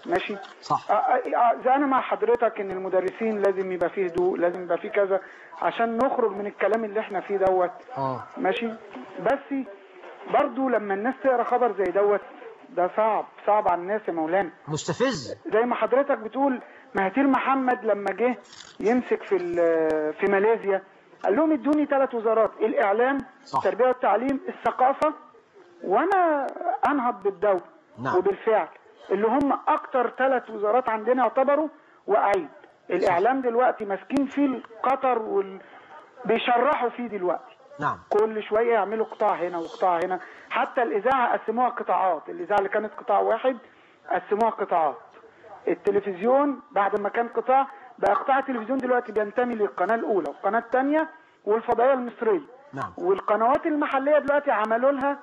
ماشي صح آه، آه، آه، زي انا مع حضرتك ان المدرسين لازم يبقى فيه هدوء لازم يبقى فيه كذا عشان نخرج من الكلام اللي احنا فيه دوت اه ماشي بس برضو لما الناس تقرا خبر زي دوت ده صعب صعب على الناس يا مولانا مستفز زي ما حضرتك بتقول مهاتير محمد لما جه يمسك في ال- في ماليزيا قال لهم ادوني ثلاث وزارات الاعلام صح. التربيه والتعليم الثقافه وانا انهض بالدوله نعم. وبالفعل اللي هم اكتر ثلاث وزارات عندنا يعتبروا واعيد الاعلام دلوقتي ماسكين فيه قطر وال... بيشرحوا فيه دلوقتي نعم كل شويه يعملوا قطاع هنا وقطاع هنا حتى الاذاعه قسموها قطاعات الاذاعه اللي كانت قطاع واحد قسموها قطاعات التلفزيون بعد ما كان قطاع بقى قطاع التلفزيون دلوقتي بينتمي للقناه الاولى والقناه الثانيه والفضائيه المصريه نعم والقنوات المحليه دلوقتي عملوا لها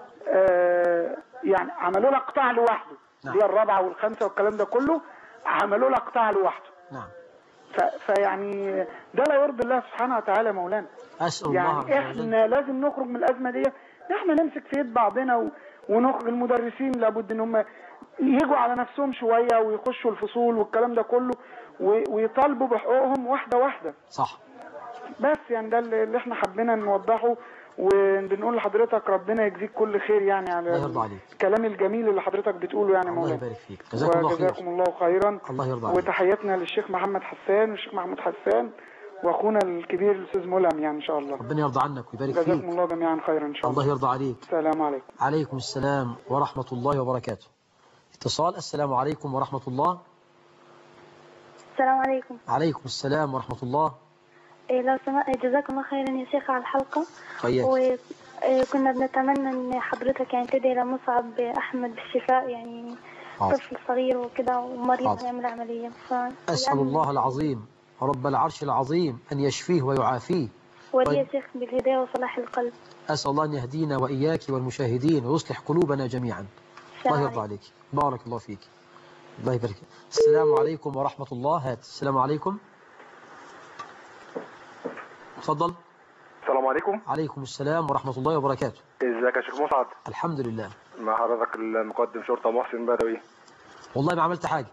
آه يعني عملوا لها قطاع لوحده نعم. اللي هي الرابعه والخامسه والكلام ده كله عملوا لها قطاع لوحده نعم ف- فيعني ده لا يرضي الله سبحانه وتعالى يا مولانا أسأل الله يعني عز وجل احنا لازم نخرج من الازمه دي احنا نمسك في يد بعضنا و... ونخرج المدرسين لابد ان هم يجوا على نفسهم شويه ويخشوا الفصول والكلام ده كله و... ويطالبوا بحقوقهم واحده واحده صح بس يعني ده اللي اللي احنا حبينا نوضحه وبنقول لحضرتك ربنا يجزيك كل خير يعني على الله يرضى عليك. الكلام الجميل اللي حضرتك بتقوله يعني الله مولانا يبارك فيك جزاكم الله خير وجزاكم الله خيرا الله يرضى عليك وتحياتنا للشيخ محمد حسان والشيخ محمود حسان واخونا الكبير الاستاذ ملهم يعني ان شاء الله ربنا يرضى عنك ويبارك جزاكم فيك الله جميعا خيرا ان شاء الله الله يرضى عليك السلام عليكم عليكم السلام ورحمة الله وبركاته اتصال السلام عليكم ورحمة الله السلام عليكم عليكم السلام ورحمة الله إيه لو سمحت جزاكم الله خيرا يا شيخ على الحلقة طيب وكنا بنتمنى ان حضرتك يعني تدعي لمصعب احمد بالشفاء يعني حاضر. طفل صغير وكده ومريض حاضر. يعمل عملية ف أسأل الله العظيم رب العرش العظيم أن يشفيه ويعافيه ولي يا شيخ بالهداية وصلاح القلب أسأل الله أن يهدينا وإياك والمشاهدين ويصلح قلوبنا جميعا الله يرضى عليك بارك الله فيك الله يبارك السلام عليكم ورحمة الله هات السلام عليكم تفضل السلام عليكم عليكم السلام ورحمة الله وبركاته ازيك يا شيخ مسعد الحمد لله مع حضرتك المقدم شرطه محسن بدوي والله ما عملت حاجة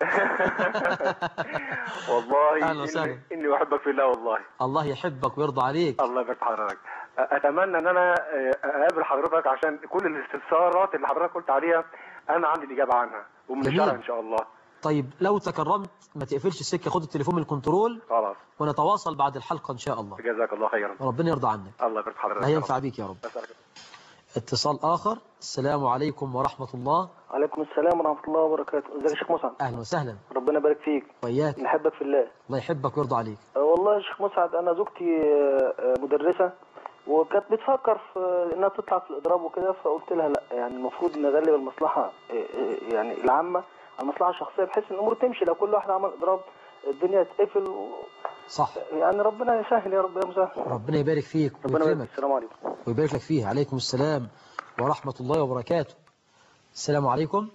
والله أهلا وسهلا. إني, اني احبك في الله والله الله يحبك ويرضى عليك الله يبارك في حضرتك اتمنى ان انا اقابل حضرتك عشان كل الاستفسارات اللي حضرتك قلت عليها انا عندي الاجابه عنها ومن جميل. الشرع ان شاء الله طيب لو تكرمت ما تقفلش السكة خد التليفون من الكنترول خلاص ونتواصل بعد الحلقة إن شاء الله جزاك الله خيرا ربنا يرضى عنك الله يبارك في حضرتك لا يا ينفع رب. بيك يا رب أسألك. اتصال آخر السلام عليكم ورحمة الله عليكم السلام ورحمة الله وبركاته ازيك يا شيخ مسعد أهلا وسهلا ربنا يبارك فيك وإياك نحبك في الله الله يحبك ويرضى عليك أه والله يا شيخ مسعد انا زوجتي أه، أه، مدرسة وكانت بتفكر في انها تطلع في الاضراب وكده فقلت لها لا يعني المفروض نغلب المصلحة أه، أه، يعني العامة على المصلحة الشخصية بحيث ان الامور تمشي لو كل واحد عمل اضراب الدنيا تقفل و... صح يعني ربنا يسهل يا رب يا مسهل ربنا يبارك فيك ربنا يبارك ويكرمك السلام عليكم ويبارك لك فيه عليكم السلام ورحمة الله وبركاته السلام عليكم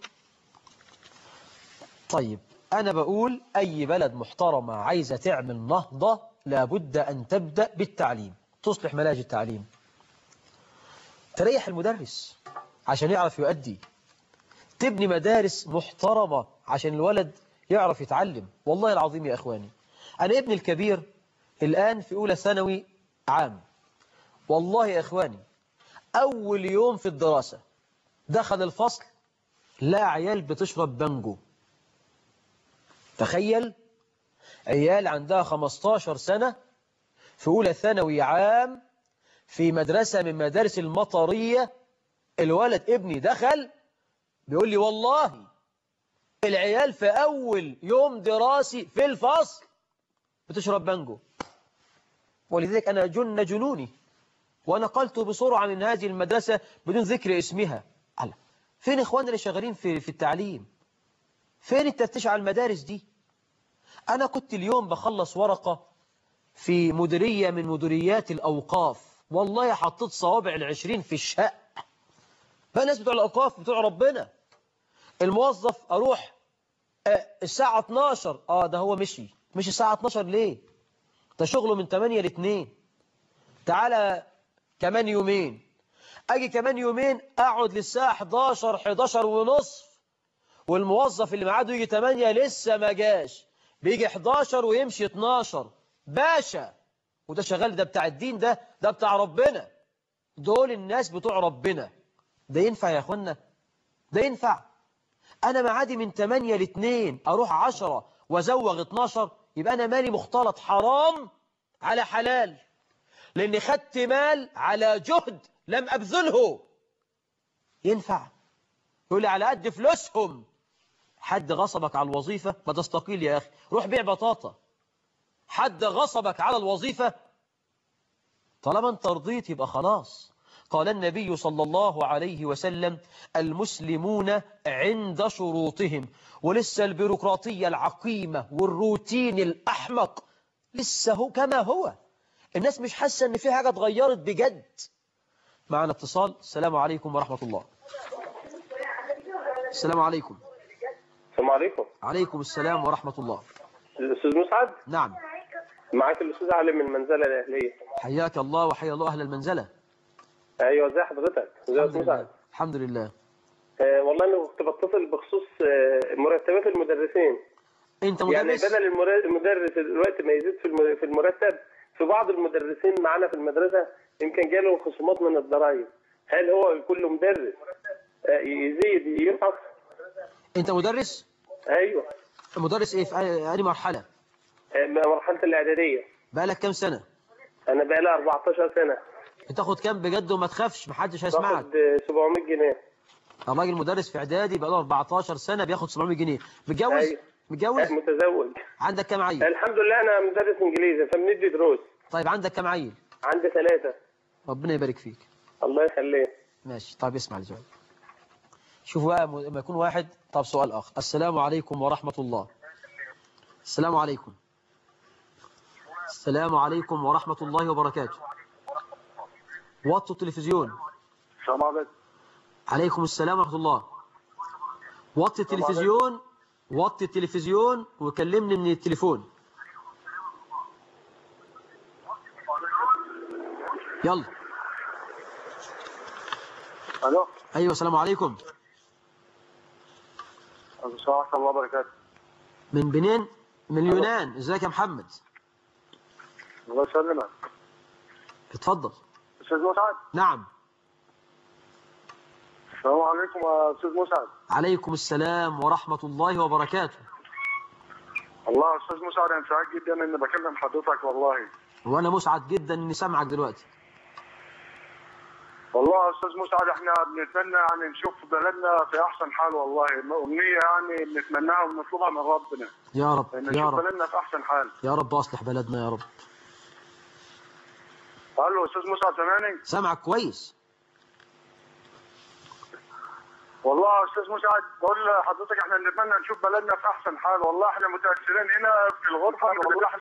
طيب أنا بقول أي بلد محترمة عايزة تعمل نهضة لابد أن تبدأ بالتعليم تصلح مناهج التعليم تريح المدرس عشان يعرف يؤدي تبني مدارس محترمة عشان الولد يعرف يتعلم والله العظيم يا إخواني أنا ابني الكبير الآن في أولى ثانوي عام والله يا إخواني أول يوم في الدراسة دخل الفصل لا عيال بتشرب بانجو تخيل عيال عندها 15 سنة في أولى ثانوي عام في مدرسة من مدارس المطرية الولد ابني دخل بيقول لي والله العيال في أول يوم دراسي في الفصل بتشرب بانجو ولذلك أنا جن جنوني ونقلت بسرعة من هذه المدرسة بدون ذكر اسمها الله فين إخواننا اللي شغالين في, في التعليم فين التفتيش على المدارس دي أنا كنت اليوم بخلص ورقة في مديرية من مديريات الأوقاف والله حطيت صوابع العشرين في الشق بقى الناس بتوع الأوقاف بتوع ربنا الموظف أروح آه الساعة 12 آه ده هو مشي مش الساعة 12 ليه ده شغله من 8 ل 2 تعالى كمان يومين أجي كمان يومين أقعد للساعة 11 11 ونصف والموظف اللي ميعاده يجي 8 لسه ما جاش بيجي 11 ويمشي 12 باشا وده شغال ده بتاع الدين ده ده بتاع ربنا دول الناس بتوع ربنا ده ينفع يا اخوانا ده ينفع انا معادي من 8 ل 2 اروح 10 وازوغ 12 يبقى انا مالي مختلط حرام على حلال لاني خدت مال على جهد لم ابذله ينفع يقول لي على قد فلوسهم حد غصبك على الوظيفة ما تستقيل يا أخي روح بيع بطاطا حد غصبك على الوظيفة طالما انت رضيت يبقى خلاص قال النبي صلى الله عليه وسلم المسلمون عند شروطهم ولسه البيروقراطية العقيمة والروتين الأحمق لسه هو كما هو الناس مش حاسة ان في حاجة اتغيرت بجد معنا اتصال السلام عليكم ورحمة الله السلام عليكم السلام عليكم عليكم السلام ورحمة الله الاستاذ مسعد نعم معاك الاستاذ علي من المنزله الاهليه حياك الله وحيا الله أهل المنزلة ايوه ازي حضرتك ازي يا الحمد أستاذ لله مسعد الحمد لله آه والله انا كنت بتصل بخصوص آه مرتبات المدرسين انت يعني مدرس بدل المر- المدرس دلوقتي ما يزيد في الم- في المرتب في بعض المدرسين معانا في المدرسه يمكن جاله خصومات من الضرائب هل هو كل مدرس آه يزيد ينقص انت مدرس ايوه مدرس ايه في أي أي مرحلة آه مرحله الاعداديه بقالك كام سنة انا بقى لي 14 سنه بتاخد كام بجد وما تخافش محدش هيسمعك باخد آه، 700 جنيه الراجل مدرس في اعدادي بقاله 14 سنة بياخد 700 جنيه متجوز أيوة. متجوز آه، متزوج عندك كام عيل الحمد لله انا مدرس انجليزي فبندي دروس طيب عندك كام عيل عندي ثلاثه ربنا يبارك فيك الله يخليه ماشي طيب اسمع الجواب شوف بقى م- لما يكون واحد طب سؤال آخر السلام عليكم ورحمة الله السلام عليكم السلام عليكم ورحمة الله وبركاته وطوا التلفزيون السلام عليكم عليكم السلام ورحمة الله وطي التلفزيون وطي التلفزيون وكلمني من التليفون يلا الو ايوه السلام عليكم السلام ورحمه الله وبركاته من بنين من اليونان ازيك يا محمد الله يسلمك اتفضل استاذ مسعد نعم السلام عليكم يا استاذ مسعد عليكم السلام ورحمة الله وبركاته الله استاذ مسعد انا سعيد جدا اني بكلم حضرتك والله وانا مسعد جدا اني سامعك دلوقتي والله يا استاذ مسعد احنا بنتمنى يعني نشوف بلدنا في احسن حال والله امنيه يعني بنتمناها وبنطلبها من ربنا يا رب ان يا نشوف رب بلدنا في احسن حال يا رب اصلح بلدنا يا رب الو استاذ مسعد سامعني سامعك كويس والله يا استاذ مسعد بقول لحضرتك احنا بنتمنى نشوف بلدنا في احسن حال والله احنا متاثرين هنا في الغرفه